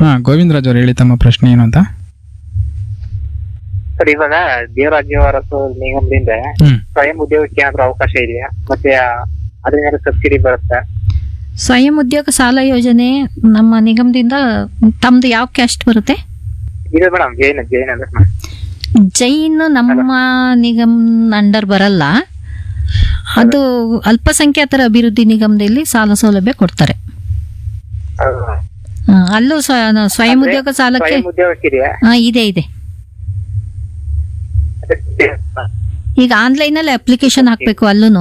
ಹಾ ಗೋವಿಂದರಾಜ್ ಅವ್ರು ಹೇಳಿ ತಮ್ಮ ಪ್ರಶ್ನೆ ಏನು ಅಂತ ಸರ್ ಇವಾಗ ದೇವರಾಜ್ಯ ಅರಸು ನಿಗಮದಿಂದ ಹ್ಮ್ ಸ್ವಯಂ ಉದ್ಯೋಗಕ್ಕೆ ಏನಾದ್ರು ಅವಕಾಶ ಇದೆಯಾ ಮತ್ತೆ ಅದರಿಂದ ಸಬ್ಸಿಡಿ ಬರುತ್ತಾ ಸ್ವಯಂ ಉದ್ಯೋಗ ಸಾಲ ಯೋಜನೆ ನಮ್ಮ ನಿಗಮದಿಂದ ತಮ್ದು ಯಾವ ಕ್ಯಾಸ್ಟ್ ಬರುತ್ತೆ ಇದೆ ಮೇಡಮ್ ಜೈನ್ ಜೈನ್ ಅಂದ್ರೆ madam. ಜೈನ್ ನಮ್ಮ ನಿಗಮ್ ಅಂಡರ್ ಬರಲ್ಲ ಅದು ಅಲ್ಪಸಂಖ್ಯಾತರ ಅಭಿವೃದ್ಧಿ ನಿಗಮದಲ್ಲಿ ಸಾಲ ಸೌಲಭ್ಯ ಕೊಡ್ತಾರೆ ಹೌದು. ಆ, ಅಲ್ಲೂ ಸ್ವ- ಸ್ವಯಂ ಉದ್ಯೋಗ ಸಾಲಕ್ಕೆ ಸ್ವಯಂ ಉದ್ಯೋಗಕ್ಕೆ ಇದೆಯಾ ಆ, ಇದೆ ಇದೆ ಅದಕ್ಕೆ- ಈಗ ಆನ್ಲೈನ್ ಅಲ್ಲಿ ಅಪ್ಲಿಕೇಶನ್ ಹಾಕ್ಬೇಕು ಅಲ್ಲೂನು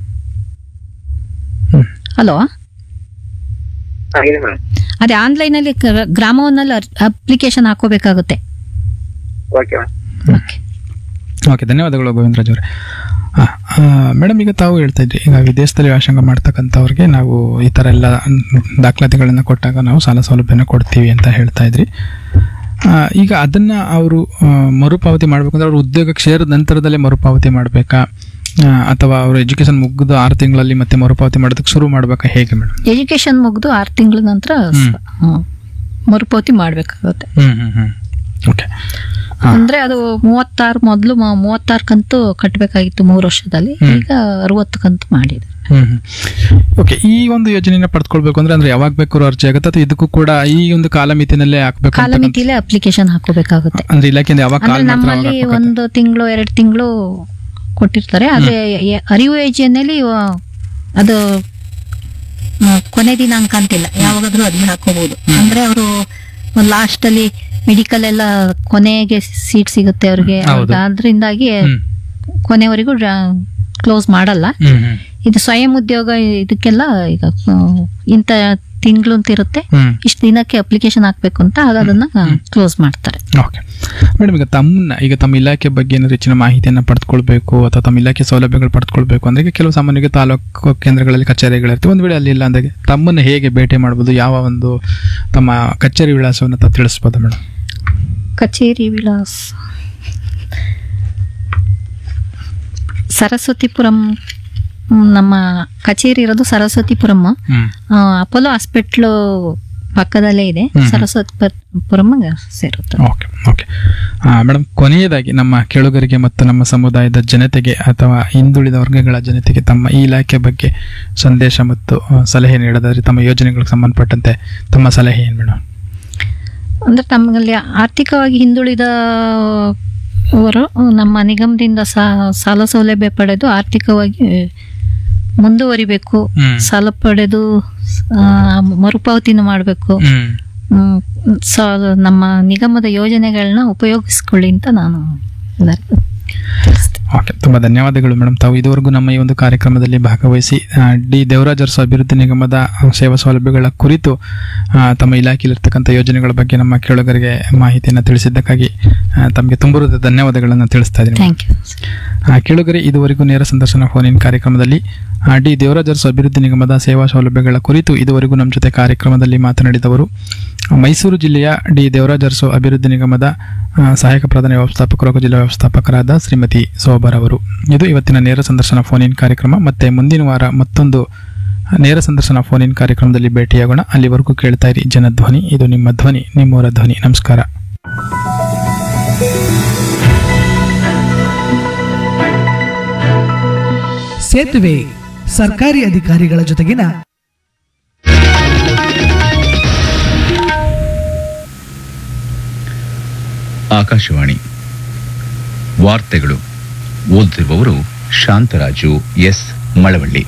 ಹ್ಮ್. ಹಲೋ ಹಾ, ಇದೆ ಮೇಡಮ್ ಅದೇ ಆನ್ಲೈನ್ ಅಲ್ಲಿ ಗ್ರ- ಗ್ರಾಮವನ್ನಲ್ಲಿ ಅಪ್ಲಿಕೇಶನ್ ಹಾಕೋಬೇಕಾಗುತ್ತೆ ಓಕೆ ಮೇಡಮ್ ಓಕೆ ಓಕೆ ಧನ್ಯವಾದಗಳು ಗೋವಿಂದರಾಜ್ ಅವರೇ ಮೇಡಮ್ ಈಗ ತಾವು ಹೇಳ್ತಾ ಇದ್ರಿ ಈಗ ವಿದೇಶದಲ್ಲಿ ವ್ಯಾಸಂಗ ಮಾಡ್ತಕ್ಕಂಥವ್ರಿಗೆ ನಾವು ಈ ಥರ ಎಲ್ಲ ದಾಖಲಾತಿಗಳನ್ನು ಕೊಟ್ಟಾಗ ನಾವು ಸಾಲ ಸೌಲಭ್ಯನ ಕೊಡ್ತೀವಿ ಅಂತ ಹೇಳ್ತಾ ಇದ್ರಿ ಆ, ಈಗ ಅದನ್ನ ಅವರು ಮರುಪಾವತಿ ಮಾಡ್ಬೇಕಂದ್ರೆ ಅವ್ರು ಉದ್ಯೋಗಕ್ಕೆ ಸೇರಿದ ನಂತರದಲ್ಲೇ ಮರುಪಾವತಿ ಮಾಡಬೇಕಾ ಅಥವಾ ಅವರು ಎಜುಕೇಶನ್ ಮುಗಿದು ಆರು ತಿಂಗಳಲ್ಲಿ ಮತ್ತೆ ಮರುಪಾವತಿ ಮಾಡೋದಕ್ಕೆ ಶುರು ಮಾಡ್ಬೇಕಾ ಹೇಗೆ ಮೇಡಮ್ ಎಜುಕೇಶನ್ ಮುಗಿದು ಆರು ತಿಂಗಳ ನಂತರ ಸ- ಹ್ಮ್. ಮರುಪಾವತಿ ಮಾಡ್ಬೇಕಾಗುತ್ತೆ ಹ್ಮ್ ಹ್ಮ್ ಹ್ಮ್ ಓಕೆ ಅಂದ್ರೆ ಅದು ಮೂವತ್ತಾರು ಮೊದಲು ಮೂವತ್ತಾರು ಕಂತು ಕಟ್ಟಬೇಕಾಗಿತ್ತು ಮೂರು ವರ್ಷದಲ್ಲಿ ಹ್ಮ್. ಈಗ ಅರವತ್ತು ಕಂತು ಮಾಡಿದೆ ಹ್ಮ್ ಹ್ಮ್. ಓಕೆ ಈ ಒಂದು ಯೋಜನೆನ ಪಡ್ಕೊಳ್ಬೇಕು ಅಂದ್ರೆ ಅಂದ್ರೆ ಯಾವಾಗ ಬೇಕಾದ್ರೂ ಅರ್ಜಿ ಆಗುತ್ತೆ ಅಥವಾ ಇದಕ್ಕೂ ಕೂಡ ಈ ಒಂದು ಕಾಲಮಿತಿನಲ್ಲೇ ಹಾಕ್ಬೇಕು ಅಂತಕ್ಕಂಥ- ಕಾಲಮಿತಿಲೇ ಅಪ್ಲಿಕೇಶನ್ ಹಾಕೋಬೇಕಾಗುತ್ತೆ ಅಂದ್ರೆ ಇಲಾಖೆಯಿಂದ ಯಾವಾಗ ಅಂದ್ರೆ ಕಾಲ್ ಮಾಡ್ತಾರೆ ಅವಾಗ ನಮ್ಮಲ್ಲಿ ಹಾಕ್ಬೇಕಾಗುತ್ತೆ. ಒಂದು ತಿಂಗಳು ಎರಡು ತಿಂಗಳು ಕೊಟ್ಟಿರ್ತಾರೆ ಅದೇ ಎ- ಅರಿವು ಯೋಜನೆಯಲ್ಲಿ ಆ, ಅದು ಆ, ಕೊನೆ ದಿನಾಂಕ ಅಂತಿಲ್ಲ ಯಾವಾಗಾದ್ರೂ ಅದನ್ನ ಹಾಕೋಬಹುದು ಅಂದ್ರೆ ಅವರು ಲಾಸ್ಟ್ ಅಲ್ಲಿ ಮೆಡಿಕಲ್ ಎಲ್ಲ ಕೊನೆಗೆ ಸೀಟ್ ಸಿಗುತ್ತೆ ಅವ್ರಿಗೆ ಹೌದು. ಅದರಿಂದಾಗಿ ಹ್ಮ್. ಕೊನೆವರೆಗೂ ಕ್ಲೋಸ್ ಮಾಡಲ್ಲ ಹ್ಮ್ ಹ್ಮ್. ಇದು ಸ್ವಯಂ ಉದ್ಯೋಗ ಇದಕ್ಕೆಲ್ಲ ಈಗ ಆ, ಇಂಥ ತಿಂಗಳು ಅಂತ ಇರುತ್ತೆ ಹ್ಮ್ ಇಷ್ಟು ದಿನಕ್ಕೆ ಅಪ್ಲಿಕೇಶನ್ ಹಾಕ್ಬೇಕು ಅಂತ ಆಗ ಅದನ್ನ ಕ್ಲೋಸ್ ಮಾಡ್ತಾರೆ ಓಕೆ ಮೇಡಮ್ ಈಗ ತಮ್ಮನ್ನ ಈಗ ತಮ್ಮ ಇಲಾಖೆ ಬಗ್ಗೆ ಏನಾದ್ರು ಹೆಚ್ಚಿನ ಮಾಹಿತಿಯನ್ನು ಪಡೆದುಕೊಳ್ಬೇಕು ಅಥವಾ ತಮ್ಮ ಇಲಾಖೆ ಸೌಲಭ್ಯಗಳು ಪಡೆದುಕೊಳ್ಬೇಕು ಅಂದ್ರೆ ಈಗ ಕೆಲವು ಸಾಮಾನ್ಯವಾಗಿ ತಾಲೂಕು ಕೇಂದ್ರಗಳಲ್ಲಿ ಕಚೇರಿಗಳಿರ್ತವೆ ಒಂದು ವೇಳೆ ಅಲ್ಲಿ ಇಲ್ಲ ಅಂದಾಗ ತಮ್ಮನ್ನ ಹೇಗೆ ಭೇಟಿ ಮಾಡ್ಬೋದು ಯಾವ ಒಂದು ತಮ್ಮ ಕಚೇರಿ ವಿಳಾಸವನ್ನು ತಾವು ತಿಳಿಸ್ಬೋದಾ ಮೇಡಮ್ ಕಚೇರಿ ವಿಳಾಸ ಸರಸ್ವತಿಪುರಂ ಹ್ಮ್, ನಮ್ಮ ಕಚೇರಿ ಇರೋದು ಸರಸ್ವತಿಪುರಂ ಹ್ಮ್ ಆ, ಅಪೋಲೋ ಹಾಸ್ಪಿಟ್ಲು ಪಕ್ಕದಲ್ಲೇ ಇದೆ ಹ್ಮ್. ಸರಸ್ವತಿಪುರಂ ಸೇರುತ್ತೆ ಓಕೆ ಓಕೆ ಮೇಡಮ್ ಕೊನೆಯದಾಗಿ ನಮ್ಮ ಕೇಳುಗರಿಗೆ ಮತ್ತು ನಮ್ಮ ಸಮುದಾಯದ ಜನತೆಗೆ ಅಥವಾ ಹಿಂದುಳಿದ ವರ್ಗಗಳ ಜನತೆಗೆ ತಮ್ಮ ಈ ಇಲಾಖೆ ಬಗ್ಗೆ ಸಂದೇಶ ಮತ್ತು ಆ, ಸಲಹೆ ನೀಡೋದಾದ್ರೆ ತಮ್ಮ ಯೋಜನೆಗಳಿಗೆ ಸಂಬಂಧಪಟ್ಟಂತೆ ತಮ್ಮ ಸಲಹೆ ಏನು ಮೇಡಮ್ ಅಂದ್ರೆ ತಮ್ಮಲ್ಲಿ ಆರ್ಥಿಕವಾಗಿ ಹಿಂದುಳಿದ ಅವರು ನಮ್ಮ ನಿಗಮದಿಂದ ಸಾ- ಸಾಲ ಸೌಲಭ್ಯ ಪಡೆದು ಆರ್ಥಿಕವಾಗಿ ಮುಂದುವರಿಬೇಕು ಹ್ಮ್. ಸಾಲ ಪಡೆದು ಆ, ಮರುಪಾವತಿನ ಮಾಡಬೇಕು ಹ್ಮ್ ಸೊ ನಮ್ಮ ನಿಗಮದ ಯೋಜನೆಗಳನ್ನ ಉಪಯೋಗಿಸ್ಕೊಳ್ಳಿ ಅಂತ ನಾನು ಎಲ್ಲರಿಗೂ ತಿಳಿಸ್ತೇನೆ ಓಕೆ ತುಂಬ ಧನ್ಯವಾದಗಳು ಮೇಡಮ್ ತಾವು ಇದುವರೆಗೂ ನಮ್ಮ ಈ ಒಂದು ಕಾರ್ಯಕ್ರಮದಲ್ಲಿ ಭಾಗವಹಿಸಿ ಆ, ಡಿ ದೇವರಾಜ್ ಅರಸು ಅಭಿವೃದ್ಧಿ ನಿಗಮದ ಆ, ಸೇವಾ ಸೌಲಭ್ಯಗಳ ಕುರಿತು ಆ, ತಮ್ಮ ಇಲಾಖೆಯಲ್ಲಿರ್ತಕ್ಕಂಥ ಯೋಜನೆಗಳ ಬಗ್ಗೆ ನಮ್ಮ ಕೇಳುಗರಿಗೆ ಮಾಹಿತಿಯನ್ನು ತಿಳಿಸಿದ್ದಕ್ಕಾಗಿ ಆ, ತಮಗೆ ತುಂಬ ಧನ್ಯವಾದಗಳನ್ನು ತಿಳಿಸ್ತಾ ಇದ್ದೀನಿ ಥ್ಯಾಂಕ್ ಯು ಆ, ಕೇಳುಗರೆ ಇದುವರೆಗೂ ನೇರ ಸಂದರ್ಶನ ಫೋನ್ ಇನ್ ಕಾರ್ಯಕ್ರಮದಲ್ಲಿ ಆ, ಡಿ ದೇವರಾಜ್ ಅರಸು ಅಭಿವೃದ್ಧಿ ನಿಗಮದ ಸೇವಾ ಸೌಲಭ್ಯಗಳ ಕುರಿತು ಇದುವರೆಗೂ ನಮ್ಮ ಜೊತೆ ಕಾರ್ಯಕ್ರಮದಲ್ಲಿ ಮಾತನಾಡಿದವರು ಮೈಸೂರು ಜಿಲ್ಲೆಯ ಡಿ ದೇವರಾಜ್ ಅರಸು ಅಭಿವೃದ್ಧಿ ನಿಗಮದ ಆ, ಸಹಾಯಕ ಪ್ರಧಾನ ವ್ಯವಸ್ಥಾಪಕರು ಹಾಗೂ ಜಿಲ್ಲಾ ವ್ಯವಸ್ಥಾಪಕರಾದ ಶ್ರೀಮತಿ ಸೋಬರ್ ಅವರು ಇದು ಇವತ್ತಿನ ನೇರ ಸಂದರ್ಶನ ಫೋನ್ ಇನ್ ಕಾರ್ಯಕ್ರಮ ಮತ್ತೆ ಮುಂದಿನ ವಾರ ಮತ್ತೊಂದು ನೇರ ಸಂದರ್ಶನ ಫೋನ್ ಇನ್ ಕಾರ್ಯಕ್ರಮದಲ್ಲಿ ಭೇಟಿಯಾಗೋಣ ಅಲ್ಲಿವರೆಗೂ ಕೇಳ್ತಾ ಇರಿ ಜನಧ್ವನಿ ಇದು ನಿಮ್ಮ ಧ್ವನಿ ನಿಮ್ಮವರ ಧ್ವನಿ ನಮಸ್ಕಾರ ಸೇತುವೆ ಸರ್ಕಾರಿ ಅಧಿಕಾರಿಗಳ ಜೊತೆಗಿನ ಆಕಾಶವಾಣಿ ವಾರ್ತೆಗಳು ಓದುತ್ತಿರುವವರು ಶಾಂತರಾಜು ಎಸ್ ಮಳವಳ್ಳಿ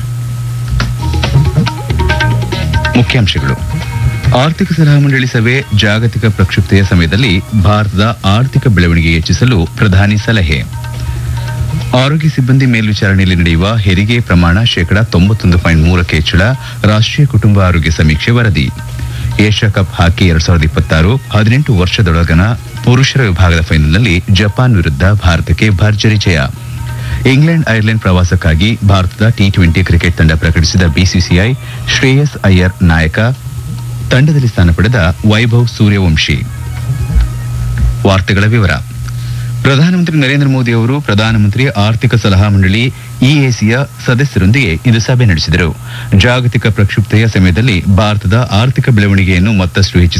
ಮುಖ್ಯಾಂಶಗಳು ಆರ್ಥಿಕ ಸಲಹಾ ಮಂಡಳಿ ಸಭೆ ಜಾಗತಿಕ ಪ್ರಕ್ಷುಬ್ಧತೆಯ ಸಮಯದಲ್ಲಿ ಭಾರತದ ಆರ್ಥಿಕ ಬೆಳವಣಿಗೆ ಹೆಚ್ಚಿಸಲು ಪ್ರಧಾನಿ ಸಲಹೆ ಆರೋಗ್ಯ ಸಿಬ್ಬಂದಿ ಮೇಲ್ವಿಚಾರಣೆಯಲ್ಲಿ ನಡೆಯುವ ಹೆರಿಗೆ ಪ್ರಮಾಣ ಶೇಕಡಾ ತೊಂಬತ್ತೊಂದು ಪಾಯಿಂಟ್ ಮೂರಕ್ಕೆ ಹೆಚ್ಚಳ ರಾಷ್ಟ್ರೀಯ ಕುಟುಂಬ ಆರೋಗ್ಯ ಸಮೀಕ್ಷೆ ವರದಿ ಏಷ್ಯಾ ಕಪ್ ಹಾಕಿ ಎರಡ್ ಸಾವಿರದ ಇಪ್ಪತ್ತಾರು ಹದಿನೆಂಟು ವರ್ಷದೊಳಗನ ಪುರುಷರ ವಿಭಾಗದ ಫೈನಲ್ನಲ್ಲಿ ಜಪಾನ್ ವಿರುದ್ಧ ಭಾರತಕ್ಕೆ ಭರ್ಜರಿ ಜಯ ಇಂಗ್ಲೆಂಡ್ ಐರ್ಲೆಂಡ್ ಪ್ರವಾಸಕ್ಕಾಗಿ ಭಾರತದ ಟಿ ಟ್ವೆಂಟಿ ಕ್ರಿಕೆಟ್ ತಂಡ ಪ್ರಕಟಿಸಿದ ಬಿಸಿಸಿಐ ಶ್ರೇಯಸ್ ಅಯ್ಯರ್ ನಾಯಕ ತಂಡದಲ್ಲಿ ಸ್ಥಾನ ಪಡೆದ ವೈಭವ್ ಸೂರ್ಯವಂಶಿ ವಾರ್ತೆಗಳ ವಿವರ ಪ್ರಧಾನಮಂತ್ರಿ ನರೇಂದ್ರ ಮೋದಿ ಅವರು ಪ್ರಧಾನಮಂತ್ರಿ ಆರ್ಥಿಕ ಸಲಹಾ ಮಂಡಳಿ ಇಎಸಿಯ ಸದಸ್ಯರೊಂದಿಗೆ ಇಂದು ಸಭೆ ನಡೆಸಿದರು ಜಾಗತಿಕ ಪ್ರಕ್ಷುಬ್ಧತೆಯ ಸಮಯದಲ್ಲಿ ಭಾರತದ ಆರ್ಥಿಕ ಬೆಳವಣಿಗೆಯನ್ನು ಮತ್ತಷ್ಟು ಹೆಚ್ಚಿಸಲು